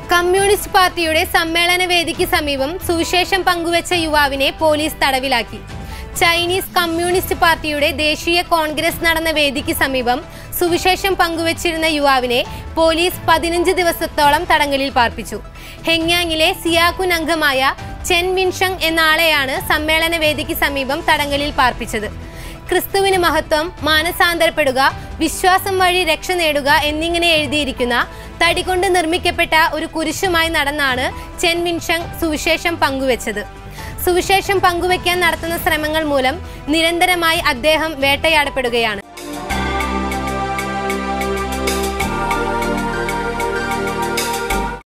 communist പാർട്ടിയുടെ സമ്മേളന വേദിക്ക് സമീപം സുവിശേഷം പങ്കുവച്ച യുവാവിനെ പോലീസ് തടവിലാക്കി ചൈനീസ് കമ്മ്യൂണിസ്റ്റ് പാർട്ടിയുടെ ദേശീയ കോൺഗ്രസ് നടന്ന വേദിക്ക് സമീപം സുവിശേഷം പങ്കുവച്ചിരുന്ന യുവാവിനെ പോലീസ് പതിനഞ്ച് ദിവസത്തോളം തടങ്കലിൽ പാർപ്പിച്ചു ഹെങ്യാങ്ങിലെ സിയാക്കുൻ അംഗമായ ചെൻ വിൻഷങ് എന്ന ആളെയാണ് സമ്മേളന വേദിക്ക് സമീപം തടങ്കലിൽ പാർപ്പിച്ചത് ക്രിസ്തുവിന് മഹത്വം മാനസാന്തരപ്പെടുക വിശ്വാസം വഴി രക്ഷ നേടുക എന്നിങ്ങനെ എഴുതിയിരിക്കുന്ന തടി കൊണ്ട് നിർമ്മിക്കപ്പെട്ട ഒരു കുരിശുമായി നടന്നാണ് ചെൻ വിൻഷങ് സുവിശേഷം പങ്കുവച്ചത് സുവിശേഷം പങ്കുവയ്ക്കാൻ നടത്തുന്ന ശ്രമങ്ങൾ മൂലം നിരന്തരമായി അദ്ദേഹം വേട്ടയാടപ്പെടുകയാണ്